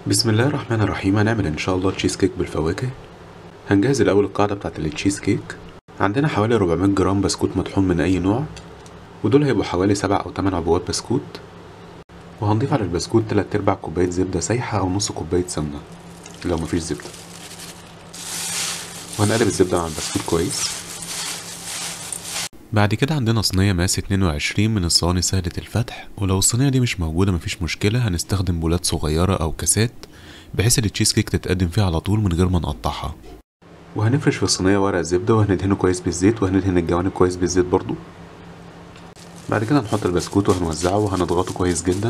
بسم الله الرحمن الرحيم هنعمل ان شاء الله تشيز كيك بالفواكه هنجهز الاول القاعده بتاعه التشيز كيك عندنا حوالي 400 جرام بسكوت مطحون من اي نوع ودول هيبقوا حوالي 7 او 8 عبوات بسكوت وهنضيف على البسكوت 3 ارباع كوبايه زبده سايحه او نص كوبايه سمنه لو مفيش زبده وهنقلب الزبده مع البسكوت كويس بعد كده عندنا صينية مقاس 22 من الصواني سهلة الفتح ولو الصينية دي مش موجودة مفيش مشكلة هنستخدم بولات صغيرة أو كاسات بحيث التشيز كيك تتقدم فيها على طول من غير ما نقطعها وهنفرش في الصينية ورق زبدة وهندهنه كويس بالزيت وهندهن الجوانب كويس بالزيت برضو بعد كده هنحط البسكوت وهنوزعه وهنضغطه كويس جدا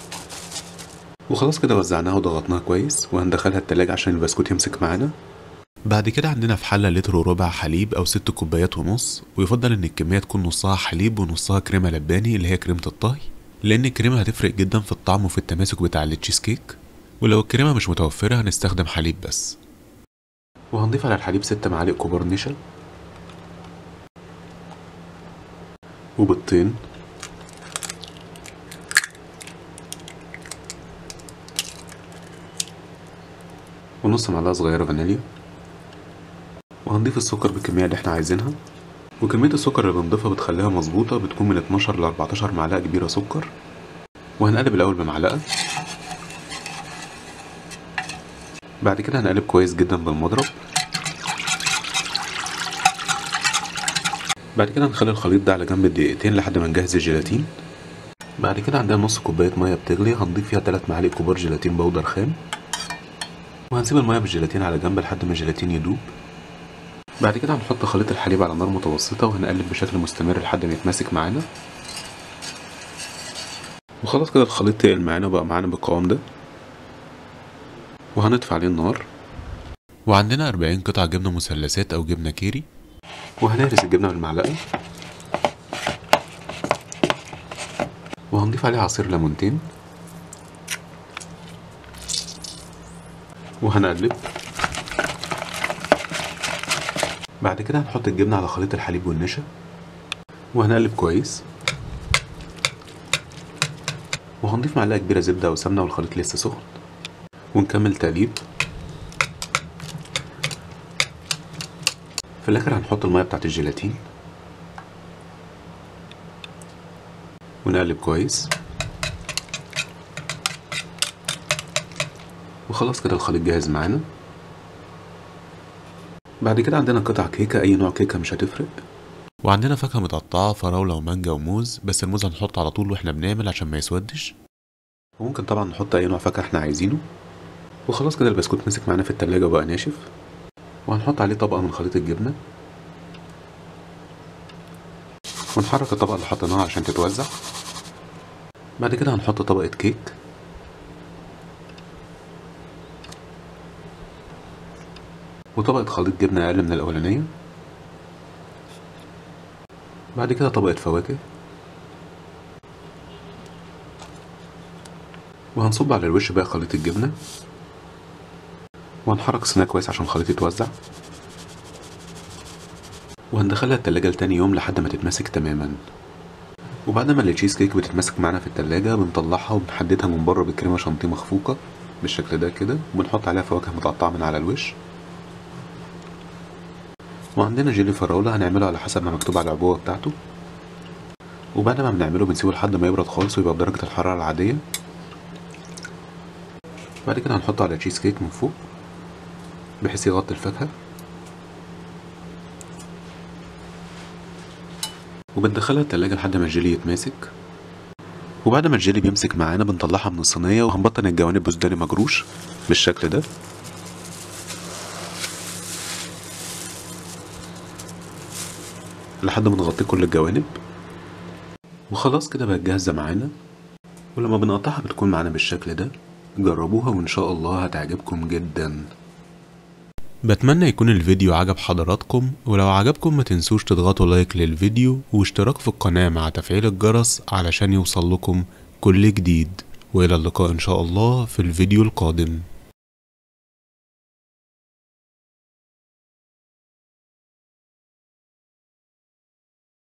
وخلاص كده وزعناه وضغطناه كويس وهندخلها التلاجة عشان البسكوت يمسك معانا بعد كده عندنا في حلة لتر وربع حليب أو ست كوبايات ونص ويفضل إن الكمية تكون نصها حليب ونصها كريمة لباني اللي هي كريمة الطهي لأن الكريمة هتفرق جدا في الطعم وفي التماسك بتاع التشيز كيك ولو الكريمة مش متوفرة هنستخدم حليب بس وهنضيف على الحليب ست معالق كبار نشا وبيضتين ونص معلقة صغيرة فانيليا وهنضيف السكر بالكمية اللي احنا عايزينها وكمية السكر اللي بنضيفها بتخليها مظبوطة بتكون من 12 ل 14 معلقة كبيرة سكر وهنقلب الأول بمعلقة بعد كده هنقلب كويس جدا بالمضرب بعد كده هنخلي الخليط ده على جنب دقيقتين لحد ما نجهز الجيلاتين بعد كده عندنا نص كوباية مية بتغلي هنضيف فيها 3 معالق كبار جيلاتين بودر خام وهنسيب المية بالجيلاتين على جنب لحد ما الجيلاتين يدوب بعد كده هنحط خليط الحليب على نار متوسطة وهنقلب بشكل مستمر لحد ما يتماسك معانا وخلاص كده الخليط تقل معانا وبقى معانا بالقوام ده وهنطفي عليه النار وعندنا 40 قطعة جبنة مثلثات أو جبنة كيري وهنهرس الجبنة بالمعلقة وهنضيف عليها عصير ليمونتين وهنقلب بعد كده هنحط الجبنة على خليط الحليب والنشا وهنقلب كويس وهنضيف معلقة كبيرة زبدة أو سمنة والخليط لسه سخن ونكمل تقليب في الآخر هنحط المية بتاعت الجيلاتين ونقلب كويس وخلاص كده الخليط جاهز معانا بعد كده عندنا قطع كيكة أي نوع كيكة مش هتفرق وعندنا فاكهة متقطعة فراولة ومانجا وموز بس الموز هنحطه على طول واحنا بنعمل عشان ما يسودش وممكن طبعا نحط أي نوع فاكهة احنا عايزينه وخلاص كده البسكوت مسك معانا في التلاجة وبقى ناشف وهنحط عليه طبقة من خليط الجبنة ونحرك الطبقة اللي حطيناها عشان تتوزع بعد كده هنحط طبقة كيك وطبقة خليط جبنة أقل من الأولانية بعد كده طبقة فواكه وهنصب على الوش بقى خليط الجبنة وهنحرك الصينية كويس عشان الخليط يتوزع وهندخلها التلاجة لتاني يوم لحد ما تتماسك تماما وبعد ما التشيز كيك بتتماسك معانا في التلاجة بنطلعها وبنحددها من بره بكريمة شانتيه مخفوقة بالشكل ده كده وبنحط عليها فواكه متقطعة من على الوش وعندنا جيلي فراولة هنعمله على حسب ما مكتوب على العبوة بتاعته وبعد ما بنعمله بنسيبه لحد ما يبرد خالص ويبقى بدرجة الحرارة العادية بعد كده هنحطه على تشيز كيك من فوق بحيث يغطي الفاكهة وبندخلها التلاجة لحد ما الجيلي يتماسك وبعد ما الجيلي بيمسك معانا بنطلعها من الصينية وهنبطن الجوانب بسوداني مجروش بالشكل ده لحد ما نغطي كل الجوانب وخلاص كده بقت جاهزة معانا ولما بنقطعها بتكون معانا بالشكل ده جربوها وإن شاء الله هتعجبكم جدا بتمنى يكون الفيديو عجب حضراتكم ولو عجبكم ما تنسوش تضغطوا لايك للفيديو واشتراك في القناة مع تفعيل الجرس علشان يوصل لكم كل جديد وإلى اللقاء إن شاء الله في الفيديو القادم